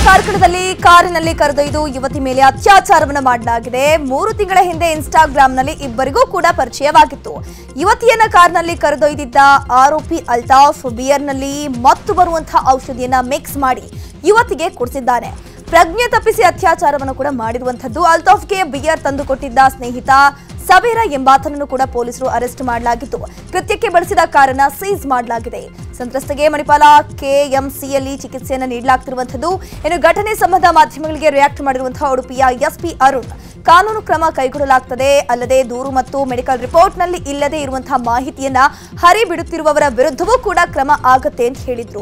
ಕಾರ್ಕಳದಲ್ಲಿ ಕಾರಿನಲ್ಲಿ ಕರೆದೊಯ್ದು ಯುವತಿ ಮೇಲೆ ಅತ್ಯಾಚಾರವನ್ನು ಮಾಡಲಾಗಿದೆ ಮೂರು ತಿಂಗಳ ಹಿಂದೆ ಇನ್ಸ್ಟಾಗ್ರಾಂನಲ್ಲಿ ಇಬ್ಬರಿಗೂ ಕೂಡ ಪರಿಚಯವಾಗಿತ್ತು ಯುವತಿಯನ್ನ ಕಾರ್ನಲ್ಲಿ ಕರೆದೊಯ್ದಿದ್ದ ಆರೋಪಿ ಅಲ್ತಾಫ್ ಬಿಯರ್ನಲ್ಲಿ ಮತ್ತು ಬರುವಂತಹ ಔಷಧಿಯನ್ನ ಮಿಕ್ಸ್ ಮಾಡಿ ಯುವತಿಗೆ ಕುಡಿಸಿದ್ದಾನೆ ಪ್ರಜ್ಞೆ ತಪ್ಪಿಸಿ ಅತ್ಯಾಚಾರವನ್ನು ಕೂಡ ಮಾಡಿರುವಂತದ್ದು ಅಲ್ತಾಫ್ಗೆ ಬಿಯರ್ ತಂದು ಕೊಟ್ಟಿದ್ದ ಸ್ನೇಹಿತ ಸಬೇರ ಎಂಬಾತನನ್ನು ಕೂಡ ಪೊಲೀಸರು ಅರೆಸ್ಟ್ ಮಾಡಲಾಗಿತ್ತು ಕೃತ್ಯಕ್ಕೆ ಬಳಸಿದ ಕಾರನ್ನ ಸೀಸ್ ಮಾಡಲಾಗಿದೆ ಸಂತ್ರಸ್ತೆಗೆ ಮಣಿಪಾಲ ಕೆಎಂಸಿಯಲ್ಲಿ ಚಿಕಿತ್ಸೆಯನ್ನು ನೀಡಲಾಗ್ತಿರುವಂತದ್ದು ಇನ್ನು ಘಟನೆ ಸಂಬಂಧ ಮಾಧ್ಯಮಗಳಿಗೆ ರಿಯಾಕ್ಟ್ ಮಾಡಿರುವಂತಹ ಉಡುಪಿಯ ಎಸ್ಪಿ ಅರುಣ್ ಕಾನೂನು ಕ್ರಮ ಕೈಗೊಳ್ಳಲಾಗ್ತದೆ ಅಲ್ಲದೆ ದೂರು ಮತ್ತು ಮೆಡಿಕಲ್ ರಿಪೋರ್ಟ್ನಲ್ಲಿ ಇಲ್ಲದೆ ಇರುವಂತಹ ಮಾಹಿತಿಯನ್ನ ಹರಿಬಿಡುತ್ತಿರುವವರ ವಿರುದ್ಧವೂ ಕೂಡ ಕ್ರಮ ಆಗತ್ತೆ ಅಂತ ಹೇಳಿದ್ರು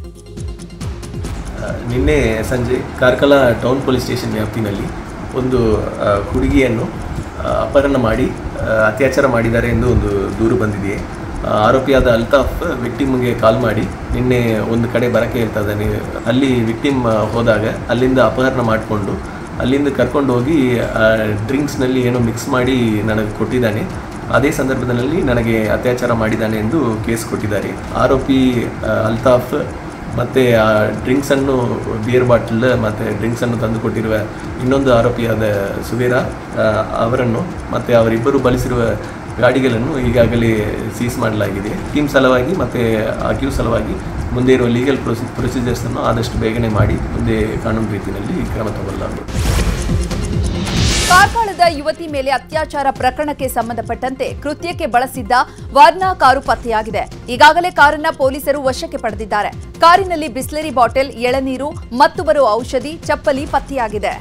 ನಿನ್ನೆ ಸಂಜೆ ಕಾರ್ಕಳ ಟೌನ್ ಪೊಲೀಸ್ ಸ್ಟೇಷನ್ ವ್ಯಾಪ್ತಿನಲ್ಲಿ ಒಂದು ಆ, ಹುಡುಗಿಯನ್ನು ಆ, ಅಪಹರಣ ಮಾಡಿ ಆ, ಅತ್ಯಾಚಾರ ಮಾಡಿದ್ದಾರೆ ಎಂದು ಒಂದು ದೂರು ಬಂದಿದೆ ಆ, ಆರೋಪಿಯಾದ ಅಲ್ತಾಫ್ ವಿಕ್ಟಿಮ್ಗೆ ಕಾಲ್ ಮಾಡಿ ನಿನ್ನೆ ಒಂದು ಕಡೆ ಬರಕ್ಕೆ ಹೇಳ್ತಾ ಇದ್ದಾನೆ ಅಲ್ಲಿ ವಿಕ್ಟಿಮ್ ಹೋದಾಗ ಅಲ್ಲಿಂದ ಅಪಹರಣ ಮಾಡಿಕೊಂಡು ಅಲ್ಲಿಂದ ಕರ್ಕೊಂಡು ಹೋಗಿ ಡ್ರಿಂಕ್ಸ್ನಲ್ಲಿ ಏನೋ ಮಿಕ್ಸ್ ಮಾಡಿ ನನಗೆ ಕೊಟ್ಟಿದ್ದಾನೆ ಅದೇ ಸಂದರ್ಭದಲ್ಲಿ ನನಗೆ ಅತ್ಯಾಚಾರ ಮಾಡಿದ್ದಾನೆ ಎಂದು ಕೇಸ್ ಕೊಟ್ಟಿದ್ದಾರೆ ಆರೋಪಿ ಆ, ಅಲ್ತಾಫ್ ಮತ್ತು ಆ ಡ್ರಿಂಕ್ಸನ್ನು ಬಿಯರ್ ಬಾಟಲ್ ಮತ್ತು ಡ್ರಿಂಕ್ಸನ್ನು ತಂದು ಕೊಟ್ಟಿರುವ ಇನ್ನೊಂದು ಆರೋಪಿಯಾದ ಸುವೀರ ಆ, ಅವರನ್ನು ಮತ್ತು ಅವರಿಬ್ಬರು ಬಳಸಿರುವ ಗಾಡಿಗಳನ್ನು ಈಗಾಗಲೇ ಸೀಸ್ ಮಾಡಲಾಗಿದೆ ಟೀಮ್ ಸಲುವಾಗಿ ಮತ್ತು ಅಕ್ಯೂ ಸಲುವಾಗಿ ಮುಂದೆ ಇರುವ ಲೀಗಲ್ ಪ್ರೊಸಿ ಪ್ರೊಸೀಜರ್ಸನ್ನು ಆದಷ್ಟು ಬೇಗನೆ ಮಾಡಿ ಮುಂದೆ ಕಾನೂನು ರೀತಿಯಲ್ಲಿ ಕ್ರಮ ತಗೊಳ್ಳಲಾಗುವುದು ಕಾರ್ಕಳದ ಯುವತಿ ಮೇಲೆ ಅತ್ಯಾಚಾರ ಪ್ರಕರಣಕ್ಕೆ ಸಂಬಂಧಪಟ್ಟಂತೆ ಕೃತ್ಯಕ್ಕೆ ಬಳಸಿದ್ದ ವಾರ್ನಾ ಕಾರು ಪತ್ತೆಯಾಗಿದೆ ಈಗಾಗಲೇ ಕಾರನ್ನ ಪೊಲೀಸರು ವಶಕ್ಕೆ ಪಡೆದಿದ್ದಾರೆ ಕಾರಿನಲ್ಲಿ ಬಿಸ್ಲೆರಿ ಬಾಟಲ್ ಎಳನೀರು ಮತ್ತು ಬರೋ ಔಷಧಿ ಚಪ್ಪಲಿ ಪತ್ತೆಯಾಗಿದೆ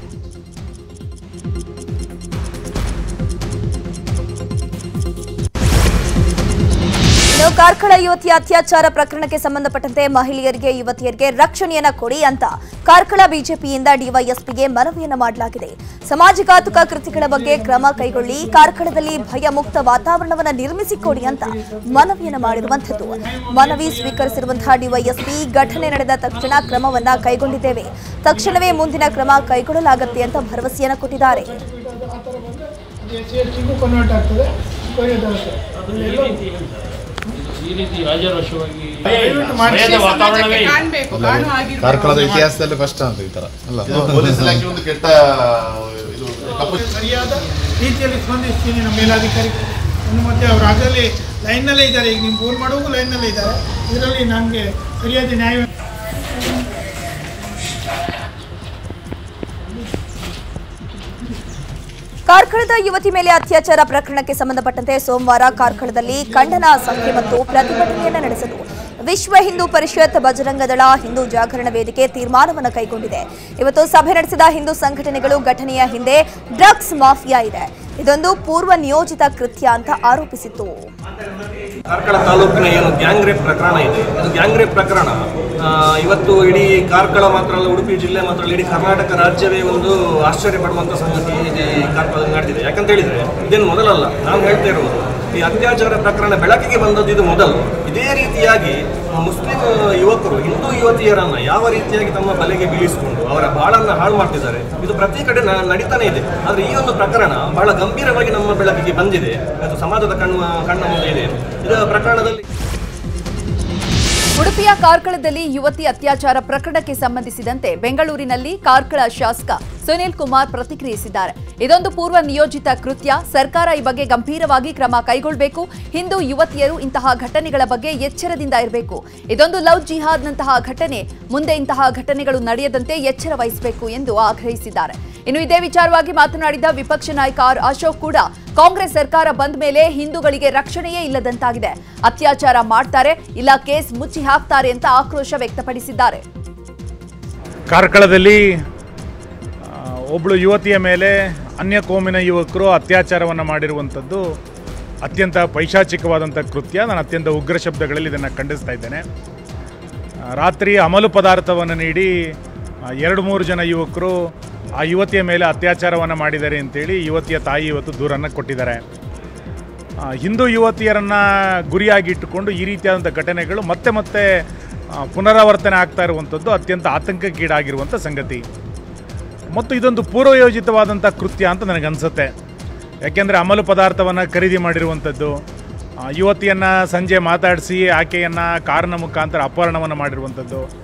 ಇನ್ನು ಕಾರ್ಕಳ ಯುವತಿಯ ಅತ್ಯಾಚಾರ ಪ್ರಕರಣಕ್ಕೆ ಸಂಬಂಧಪಟ್ಟಂತೆ ಮಹಿಳೆಯರಿಗೆ ಯುವತಿಯರಿಗೆ ರಕ್ಷಣೆಯನ್ನ ಕೊಡಿ ಅಂತ ಕಾರ್ಕಳ ಬಿಜೆಪಿಯಿಂದ ಡಿವೈಎಸ್ಪಿಗೆ ಮನವಿಯನ್ನ ಮಾಡಲಾಗಿದೆ ಸಮಾಜಘಾತುಕ ಕೃತ್ಯಗಳ ಬಗ್ಗೆ ಕ್ರಮ ಕೈಗೊಳ್ಳಿ ಕಾರ್ಕಳದಲ್ಲಿ ಭಯ ಮುಕ್ತ ವಾತಾವರಣವನ್ನ ನಿರ್ಮಿಸಿಕೊಡಿ ಅಂತ ಮನವಿಯನ್ನ ಮಾಡಿರುವಂತದ್ದು ಮನವಿ ಸ್ವೀಕರಿಸಿರುವಂತಹ ಡಿವೈಎಸ್ಪಿ ಘಟನೆ ನಡೆದ ತಕ್ಷಣ ಕ್ರಮವನ್ನ ಕೈಗೊಂಡಿದ್ದೇವೆ ತಕ್ಷಣವೇ ಮುಂದಿನ ಕ್ರಮ ಕೈಗೊಳ್ಳಲಾಗುತ್ತೆ ಅಂತ ಭರವಸೆಯನ್ನ ಕೊಟ್ಟಿದ್ದಾರೆ ಸಿಗೂ ಕನ್ವರ್ಟ್ ಆಗ್ತದೆ ಕೊರಿಯೋದಾಗುತ್ತೆ ಈ ರೀತಿ ರಾಜಾರೋಷವಾಗಿ ದಯವಿಟ್ಟು ಮಾಡಿ. ಭಯದ ವಾತಾವರಣವೇ ಇಲ್ಲ. ಕಾಣ್ಬೇಕು ಕಾಣು ಆಗಿರ್ಬೇಕು. ಕಾರ್ಕಳದ ಇತಿಹಾಸದಲ್ಲಿ ಫಸ್ಟ್ ಅಂತ ಈ ತರ ಅಲ್ಲ ಪೊಲೀಸ್ ಇಲಾಖೆ ಒಂದು ಕೆಟ್ಟ ಇದು ಕಪ್ಪು ಸರಿಯಾದ ರೀತಿಯಲ್ಲಿ ಸ್ಪಂದಿಸ್ತೀನಿ ನಮ್ಮ ಮೇಲಾಧಿಕಾರಿ ಇನ್ನು ಮತ್ತೆ ಅವರು ಆಗಲೇ ಲೈನ್ನಲ್ಲೇ ಇದ್ದಾರೆ ಈಗ ನೀವು ಫೋನ್ ಮಾಡುವಾಗೂ ಲೈನ್ನಲ್ಲೇ ಇದ್ದಾರೆ ಇದರಲ್ಲಿ ನಮಗೆ ಸರಿಯಾದ ನ್ಯಾಯ ಕಾರ್ಕಳದ ಯುವತಿ ಮೇಲೆ ಅತ್ಯಾಚಾರ ಪ್ರಕರಣಕ್ಕೆ ಸಂಬಂಧಪಟ್ಟಂತೆ ಸೋಮವಾರ ಕಾರ್ಕಳದಲ್ಲಿ ಖಂಡನ ಸಭೆ ಮತ್ತು ಪ್ರತಿಭಟನೆಯನ್ನು ನಡೆಸಲು ವಿಶ್ವ ಹಿಂದೂ ಪರಿಷತ್ ಬಜರಂಗದಳ ಹಿಂದೂ ಜಾಗರಣ ವೇದಿಕೆ ತೀರ್ಮಾನವನ್ನು ಕೈಗೊಂಡಿದೆ ಇವತ್ತು ಸಭೆ ನಡೆಸಿದ ಹಿಂದೂ ಸಂಘಟನೆಗಳು ಘಟನೆಯ ಹಿಂದೆ ಡ್ರಗ್ಸ್ ಮಾಫಿಯಾ ಇದೆ ಇದೊಂದು ಪೂರ್ವ ನಿಯೋಜಿತ ಕೃತ್ಯ ಅಂತ ಆರೋಪಿಸಿತ್ತು ಕಾರ್ಕಳ ತಾಲೂಕಿನ ಏನು ಗ್ಯಾಂಗ್ ರೇಪ್ ಪ್ರಕರಣ ಇದೆ ಇದು ಗ್ಯಾಂಗ್ ರೇಪ್ ಪ್ರಕರಣ ಆ, ಇವತ್ತು ಇಡೀ ಕಾರ್ಕಳ ಮಾತ್ರ ಅಲ್ಲ ಉಡುಪಿ ಜಿಲ್ಲೆ ಮಾತ್ರ ಅಲ್ಲ ಇಡೀ ಕರ್ನಾಟಕ ರಾಜ್ಯವೇ ಒಂದು ಆಶ್ಚರ್ಯ ಪಡುವಂಥ ಸಂಗತಿ ಇಲ್ಲಿ ಕಾರ್ಕಳದಲ್ಲಿ ನಡೆದಿದೆ ಯಾಕಂತ ಹೇಳಿದ್ರೆ ಇದೇನು ಮೊದಲಲ್ಲ ನಾನು ಹೇಳ್ತಾ ಇರುವುದು ಈ ಅತ್ಯಾಚಾರ ಪ್ರಕರಣ ಬೆಳಕಿಗೆ ಬಂದದ್ದು ಇದು ಮೊದಲು ಇದೇ ರೀತಿಯಾಗಿ ಮುಸ್ಲಿಂ ಯುವಕರು ಹಿಂದೂ ಯುವತಿಯರನ್ನ ಯಾವ ರೀತಿಯಾಗಿ ತಮ್ಮ ಬಲೆಗೆ ಬೀಳಿಸಿಕೊಂಡು ಅವರ ಬಾಳನ್ನ ಹಾಳು ಮಾಡ್ತಿದ್ದಾರೆ ಇದು ಪ್ರತಿ ಕಡೆ ನ- ನಡೀತಾನೆ ಇದೆ ಆದ್ರೆ ಈ ಒಂದು ಪ್ರಕರಣ ಬಹಳ ಗಂಭೀರವಾಗಿ ನಮ್ಮ ಬೆಳಕಿಗೆ ಬಂದಿದೆ ಅದು ಸಮಾಜದ ಕಣ್ಣ ಕಣ್ಣ ಮುಂದೆ ಇದೆ ಇದರ ಪ್ರಕರಣದಲ್ಲಿ ಉಡುಪಿಯ ಕಾರ್ಕಳದಲ್ಲಿ ಯುವತಿ ಅತ್ಯಾಚಾರ ಪ್ರಕರಣಕ್ಕೆ ಸಂಬಂಧಿಸಿದಂತೆ ಬೆಂಗಳೂರಿನಲ್ಲಿ ಕಾರ್ಕಳ ಶಾಸಕ ಸುನೀಲ್ ಕುಮಾರ್ ಪ್ರತಿಕ್ರಿಯಿಸಿದ್ದಾರೆ ಇದೊಂದು ಪೂರ್ವ ನಿಯೋಜಿತ ಕೃತ್ಯ ಸರ್ಕಾರ ಈ ಬಗ್ಗೆ ಗಂಭೀರವಾಗಿ ಕ್ರಮ ಕೈಗೊಳ್ಳಬೇಕು ಹಿಂದೂ ಯುವತಿಯರು ಇಂತಹ ಘಟನೆಗಳ ಬಗ್ಗೆ ಎಚ್ಚರದಿಂದ ಇರಬೇಕು ಇದೊಂದು ಲವ್ ಜಿಹಾದ್ನಂತಹ ಘಟನೆ ಮುಂದೆ ಇಂತಹ ಘಟನೆಗಳು ನಡೆಯದಂತೆ ಎಚ್ಚರ ವಹಿಸಬೇಕು ಎಂದು ಆಗ್ರಹಿಸಿದ್ದಾರೆ ಇನ್ನು ಇದೇ ವಿಚಾರವಾಗಿ ಮಾತನಾಡಿದ ವಿಪಕ್ಷ ನಾಯಕ ಆರ್ ಅಶೋಕ್ ಕೂಡ ಕಾಂಗ್ರೆಸ್ ಸರ್ಕಾರ ಬಂದ ಮೇಲೆ ಹಿಂದೂಗಳಿಗೆ ರಕ್ಷಣೆಯೇ ಇಲ್ಲದಂತಾಗಿದೆ ಅತ್ಯಾಚಾರ ಮಾಡ್ತಾರೆ ಇಲ್ಲ ಕೇಸ್ ಮುಚ್ಚಿ ಹಾಕ್ತಾರೆ ಅಂತ ಆಕ್ರೋಶ ವ್ಯಕ್ತಪಡಿಸಿದ್ದಾರೆ ಕಾರ್ಕಳದಲ್ಲಿ ಆ, ಒಬ್ಬಳು ಯುವತಿಯ ಮೇಲೆ ಅನ್ಯ ಕೋಮಿನ ಯುವಕರು ಅತ್ಯಾಚಾರವನ್ನು ಮಾಡಿರುವಂಥದ್ದು ಅತ್ಯಂತ ಪೈಶಾಚಿಕವಾದಂಥ ಕೃತ್ಯ ನಾನು ಅತ್ಯಂತ ಉಗ್ರ ಶಬ್ದಗಳಲ್ಲಿ ಇದನ್ನು ಖಂಡಿಸ್ತಾ ಇದ್ದೇನೆ ಆ, ರಾತ್ರಿ ಅಮಲು ಪದಾರ್ಥವನ್ನು ನೀಡಿ ಆ, ಎರಡು ಮೂರು ಜನ ಯುವಕರು ಆ ಯುವತಿಯ ಮೇಲೆ ಅತ್ಯಾಚಾರವನ್ನು ಮಾಡಿದ್ದಾರೆ ಅಂತೇಳಿ ಯುವತಿಯ ತಾಯಿ ಇವತ್ತು ದೂರನ್ನು ಕೊಟ್ಟಿದ್ದಾರೆ ಆ, ಹಿಂದೂ ಯುವತಿಯರನ್ನು ಗುರಿಯಾಗಿ ಇಟ್ಟುಕೊಂಡು ಈ ರೀತಿಯಾದಂಥ ಘಟನೆಗಳು ಮತ್ತೆ ಮತ್ತೆ ಆ, ಪುನರಾವರ್ತನೆ ಆಗ್ತಾ ಇರುವಂಥದ್ದು ಅತ್ಯಂತ ಆತಂಕಕ್ಕೀಡಾಗಿರುವಂಥ ಸಂಗತಿ ಮತ್ತು ಇದೊಂದು ಪೂರ್ವಯೋಜಿತವಾದಂಥ ಕೃತ್ಯ ಅಂತ ನನಗನ್ಸುತ್ತೆ ಯಾಕೆಂದರೆ ಅಮಲು ಪದಾರ್ಥವನ್ನು ಖರೀದಿ ಮಾಡಿರುವಂಥದ್ದು ಆ, ಯುವತಿಯನ್ನು ಸಂಜೆ ಮಾತಾಡಿಸಿ ಆಕೆಯನ್ನು ಕಾರಿನ ಮುಖಾಂತರ ಅಪಹರಣವನ್ನು ಮಾಡಿರುವಂಥದ್ದು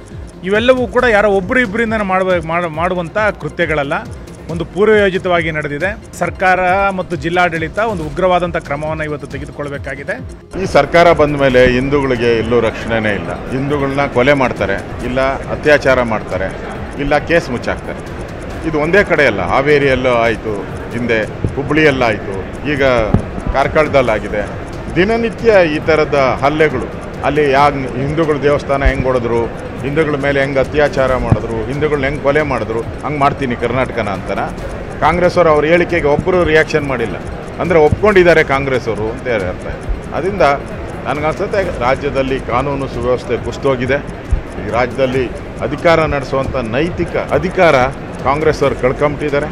ಇವೆಲ್ಲವೂ ಕೂಡ ಯಾರೋ ಒಬ್ಬರು ಇಬ್ಬರಿಂದ ಮಾಡುವ ಮಾಡು- ಮಾಡುವಂಥ ಕೃತ್ಯಗಳಲ್ಲ ಒಂದು ಪೂರ್ವಯೋಜಿತವಾಗಿ ನಡೆದಿದೆ ಸರ್ಕಾರ ಮತ್ತು ಜಿಲ್ಲಾಡಳಿತ ಒಂದು ಉಗ್ರವಾದಂಥ ಕ್ರಮವನ್ನು ಇವತ್ತು ತೆಗೆದುಕೊಳ್ಬೇಕಾಗಿದೆ ಈ ಸರ್ಕಾರ ಬಂದ ಮೇಲೆ ಹಿಂದೂಗಳಿಗೆ ಎಲ್ಲೂ ರಕ್ಷಣೆನೇ ಇಲ್ಲ ಹಿಂದೂಗಳನ್ನ ಕೊಲೆ ಮಾಡ್ತಾರೆ ಇಲ್ಲ ಅತ್ಯಾಚಾರ ಮಾಡ್ತಾರೆ ಇಲ್ಲ ಕೇಸ್ ಮುಚ್ಚಾಕ್ತಾರೆ ಇದು ಒಂದೇ ಕಡೆ ಅಲ್ಲ ಹಾವೇರಿಯಲ್ಲೂ ಆಯಿತು ಹಿಂದೆ ಹುಬ್ಬಳ್ಳಿಯಲ್ಲಾಯಿತು ಈಗ ಕಾರ್ಕಳದಲ್ಲಾಗಿದೆ ದಿನನಿತ್ಯ ಈ ಥರದ ಹಲ್ಲೆಗಳು ಅಲ್ಲಿ ಯಾಗ ಹಿಂದೂಗಳ ದೇವಸ್ಥಾನ ಹೆಂಗೆ ಹೊಡೆದ್ರು ಹಿಂದೂಗಳ ಮೇಲೆ ಹೆಂಗೆ ಅತ್ಯಾಚಾರ ಮಾಡಿದ್ರು ಹಿಂದೂಗಳನ್ನ ಹೆಂಗೆ ಕೊಲೆ ಮಾಡಿದ್ರು ಹಂಗೆ ಮಾಡ್ತೀನಿ ಕರ್ನಾಟಕನ ಅಂತನ ಕಾಂಗ್ರೆಸ್ ಅವರು ಅವ್ರ ಹೇಳಿಕೆಗೆ ಒಬ್ಬರು ರಿಯಾಕ್ಷನ್ ಮಾಡಿಲ್ಲ ಅಂದರೆ ಒಪ್ಕೊಂಡಿದ್ದಾರೆ ಕಾಂಗ್ರೆಸ್ ಅವರು ಅಂತ ಹೇಳಿ ಅರ್ಥ ಇದೆ ಅದರಿಂದ ನನಗನ್ಸುತ್ತೆ ರಾಜ್ಯದಲ್ಲಿ ಕಾನೂನು ಸುವ್ಯವಸ್ಥೆ ಕುಸಿದೋಗಿದೆ ಈ ರಾಜ್ಯದಲ್ಲಿ ಅಧಿಕಾರ ನಡೆಸುವಂಥ ನೈತಿಕ ಅಧಿಕಾರ ಕಾಂಗ್ರೆಸ್ ಅವರು ಕಳ್ಕೊಂಬಿಟ್ಟಿದ್ದಾರೆ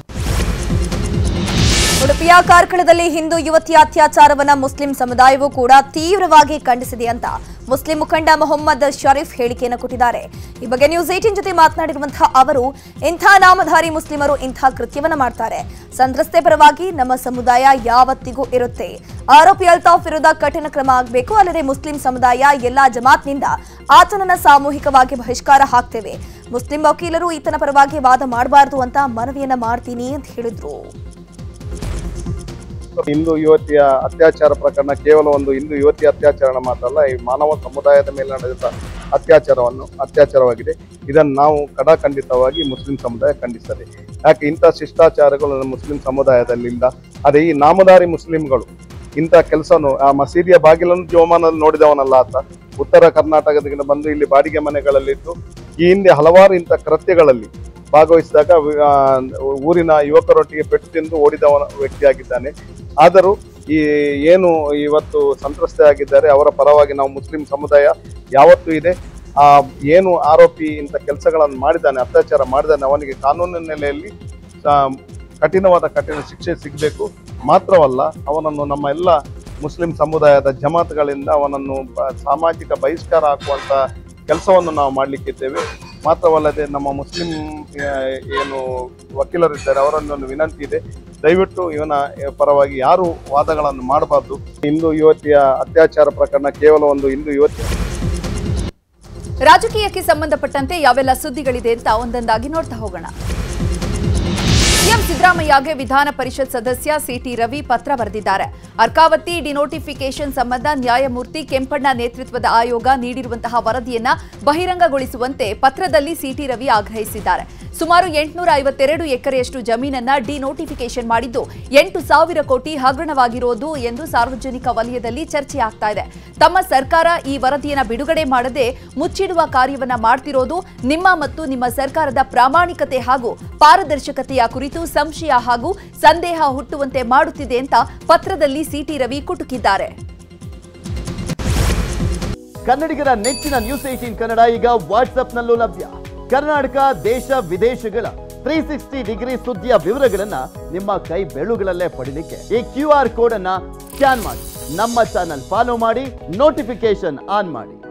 ಉಡುಪಿಯ ಕಾರ್ಕಳದಲ್ಲಿ ಹಿಂದೂ ಯುವತಿಯ ಅತ್ಯಾಚಾರವನ್ನ ಮುಸ್ಲಿಂ ಸಮುದಾಯವೂ ಕೂಡ ತೀವ್ರವಾಗಿ ಖಂಡಿಸಿದೆ ಅಂತ ಮುಸ್ಲಿಂ ಮುಖಂಡ ಮೊಹಮ್ಮದ್ ಶರೀಫ್ ಹೇಳಿಕೆಯನ್ನು ಕೊಟ್ಟಿದ್ದಾರೆ ಈ ಬಗ್ಗೆ ನ್ಯೂಸ್ ಏಟೀನ್ ಜೊತೆ ಮಾತನಾಡಿರುವಂತಹ ಅವರು ಇಂಥ ನಾಮಧಾರಿ ಮುಸ್ಲಿಮರು ಇಂಥ ಕೃತ್ಯವನ್ನ ಮಾಡ್ತಾರೆ ಸಂತ್ರಸ್ತೆ ಪರವಾಗಿ ನಮ್ಮ ಸಮುದಾಯ ಯಾವತ್ತಿಗೂ ಇರುತ್ತೆ ಆರೋಪಿ ಅಲ್ತಾಫ್ ವಿರುದ್ಧ ಕಠಿಣ ಕ್ರಮ ಆಗಬೇಕು ಅಲ್ಲದೆ ಮುಸ್ಲಿಂ ಸಮುದಾಯ ಎಲ್ಲಾ ಜಮಾತ್ನಿಂದ ಆತನನ್ನ ಸಾಮೂಹಿಕವಾಗಿ ಬಹಿಷ್ಕಾರ ಹಾಕ್ತೇವೆ ಮುಸ್ಲಿಂ ವಕೀಲರು ಈತನ ಪರವಾಗಿ ವಾದ ಮಾಡಬಾರದು ಅಂತ ಮನವಿಯನ್ನ ಮಾಡ್ತೀನಿ ಅಂತ ಹೇಳಿದ್ರು ಹಿಂದೂ ಯುವತಿಯ ಅತ್ಯಾಚಾರ ಪ್ರಕರಣ ಕೇವಲ ಒಂದು ಹಿಂದೂ ಯುವತಿಯ ಅತ್ಯಾಚಾರ ಮಾತ್ರಲ್ಲ ಈ ಮಾನವ ಸಮುದಾಯದ ಮೇಲೆ ನಡೆದ ಅತ್ಯಾಚಾರವನ್ನು ಅತ್ಯಾಚಾರವಾಗಿದೆ ಇದನ್ನು ನಾವು ಕಡಾಖಂಡಿತವಾಗಿ ಮುಸ್ಲಿಂ ಸಮುದಾಯ ಖಂಡಿಸ್ತದೆ ಯಾಕೆ ಇಂಥ ಶಿಷ್ಟಾಚಾರಗಳು ನಮ್ಮ ಮುಸ್ಲಿಂ ಸಮುದಾಯದಲ್ಲಿಲ್ಲ ಅದೇ ಈ ನಾಮಧಾರಿ ಮುಸ್ಲಿಂಗಳು ಇಂಥ ಕೆಲಸನು ಆ ಮಸೀದಿಯ ಬಾಗಿಲನ್ನು ಜೋಮಾನಲ್ಲಿ ನೋಡಿದವನಲ್ಲ ಆತ ಉತ್ತರ ಕರ್ನಾಟಕದಿಂದ ಬಂದು ಇಲ್ಲಿ ಬಾಡಿಗೆ ಮನೆಗಳಲ್ಲಿದ್ದು ಈ ಹಿಂದೆ ಹಲವಾರು ಇಂಥ ಕೃತ್ಯಗಳಲ್ಲಿ ಭಾಗವಹಿಸಿದಾಗ ಆ, ಊರಿನ ಯುವಕರೊಟ್ಟಿಗೆ ಪೆಟ್ಟು ತಿಂದು ಓಡಿದವನ ವ್ಯಕ್ತಿಯಾಗಿದ್ದಾನೆ ಆದರೂ ಈ ಏನು ಇವತ್ತು ಸಂತ್ರಸ್ತೆ ಆಗಿದ್ದಾರೆ ಅವರ ಪರವಾಗಿ ನಾವು ಮುಸ್ಲಿಂ ಸಮುದಾಯ ಯಾವತ್ತೂ ಇದೆ ಆ ಏನು ಆರೋಪಿ ಇಂಥ ಕೆಲಸಗಳನ್ನು ಮಾಡಿದ್ದಾನೆ ಅತ್ಯಾಚಾರ ಮಾಡಿದ್ದಾನೆ ಅವನಿಗೆ ಕಾನೂನಿನ ನೆಲೆಯಲ್ಲಿ ಆ, ಕಠಿಣವಾದ ಕಠಿಣ ಶಿಕ್ಷೆ ಸಿಗಬೇಕು ಮಾತ್ರವಲ್ಲ ಅವನನ್ನು ನಮ್ಮ ಎಲ್ಲ ಮುಸ್ಲಿಂ ಸಮುದಾಯದ ಜಮಾತ್ಗಳಿಂದ ಅವನನ್ನು ಬ- ಸಾಮಾಜಿಕ ಬಹಿಷ್ಕಾರ ಹಾಕುವಂತ ಕೆಲಸವನ್ನು ನಾವು ಮಾಡಲಿಕ್ಕಿದ್ದೇವೆ ಮಾತ್ರವಲ್ಲದೆ ನಮ್ಮ ಮುಸ್ಲಿಂ ಆ, ಏನು ವಕೀಲರಿದ್ದಾರೆ ಅವರನ್ನು ಒಂದು ವಿನಂತಿ ಇದೆ ದಯವಿಟ್ಟು ಇವನ ಪರವಾಗಿ ಯಾರು ವಾದಗಳನ್ನು ಮಾಡಬಾರ್ದು ಹಿಂದೂ ಯುವತಿಯ ಅತ್ಯಾಚಾರ ಪ್ರಕರಣ ಕೇವಲ ಒಂದು ಹಿಂದೂ ಯುವತಿ ರಾಜಕೀಯಕ್ಕೆ ಸಂಬಂಧಪಟ್ಟಂತೆ ಯಾವೆಲ್ಲ ಸುದ್ದಿಗಳಿದೆ ಅಂತ ಒಂದೊಂದಾಗಿ ನೋಡ್ತಾ ಹೋಗೋಣ ಸಿಎಂ ಸಿದ್ದರಾಮಯ್ಯಗೆ ವಿಧಾನ ಪರಿಷತ್ ಸದಸ್ಯ ಸಿಟಿ ರವಿ ಪತ್ರ ಬರೆದಿದ್ದಾರೆ ಅರ್ಕಾವತಿ ಡಿನೋಟಿಫಿಕೇಶನ್ ಸಂಬಂಧ ನ್ಯಾಯಮೂರ್ತಿ ಕೆಂಪಣ್ಣ ನೇತೃತ್ವದ ಆಯೋಗ ನೀಡಿರುವಂತಹ ವರದಿಯನ್ನ ಬಹಿರಂಗಗೊಳಿಸುವಂತೆ ಪತ್ರದಲ್ಲಿ ಸಿಟಿ ರವಿ ಆಗ್ರಹಿಸಿದ್ದಾರೆ ಸುಮಾರು ಎಂಟುನೂರ ಐವತ್ತೆರಡು ಎಕರೆಯಷ್ಟು ಜಮೀನನ್ನ ಡಿನೋಟಿಫಿಕೇಶನ್ ಮಾಡಿದ್ದು ಎಂಟು ಸಾವಿರ ಕೋಟಿ ಹಗರಣವಾಗಿರೋದು ಎಂದು ಸಾರ್ವಜನಿಕ ವಲಯದಲ್ಲಿ ಚರ್ಚೆ ಆಗ್ತಾ ಇದೆ ತಮ್ಮ ಸರ್ಕಾರ ಈ ವರದಿಯನ್ನ ಬಿಡುಗಡೆ ಮಾಡದೆ ಮುಚ್ಚಿಡುವ ಕಾರ್ಯವನ್ನ ಮಾಡ್ತಿರೋದು ನಿಮ್ಮ ಮತ್ತು ನಿಮ್ಮ ಸರ್ಕಾರದ ಪ್ರಾಮಾಣಿಕತೆ ಹಾಗೂ ಪಾರದರ್ಶಕತೆಯ ಕುರಿತು ಸಂಶಯ ಹಾಗೂ ಸಂದೇಹ ಹುಟ್ಟುವಂತೆ ಮಾಡುತ್ತಿದೆ ಅಂತ ಪತ್ರದಲ್ಲಿ ಸಿಟಿ ರವಿ ಕುಟುಕಿದ್ದಾರೆ ಕನ್ನಡಿಗರ ನೆಚ್ಚಿನ ನ್ಯೂಸ್ ಏಟೀನ್ ಕನ್ನಡ ಈಗ ವಾಟ್ಸ್ಆಪ್ನಲ್ಲೂ ಲಭ್ಯ ಕರ್ನಾಟಕ ದೇಶ ವಿದೇಶಗಳ ತ್ರೀ ಸಿಕ್ಸ್ಟಿ ಡಿಗ್ರಿ ಸುದ್ದಿಯ ವಿವರಗಳನ್ನ ನಿಮ್ಮ ಕೈ ಬೆಳುಗಳಲ್ಲೇ ಪಡಿಲಿಕ್ಕೆ ಈ ಕ್ಯೂ ಆರ್ ಕೋಡ್ ಅನ್ನ ಸ್ಕ್ಯಾನ್ ಮಾಡಿ ನಮ್ಮ ಚಾನಲ್ ಫಾಲೋ ಮಾಡಿ ನೋಟಿಫಿಕೇಶನ್ ಆನ್ ಮಾಡಿ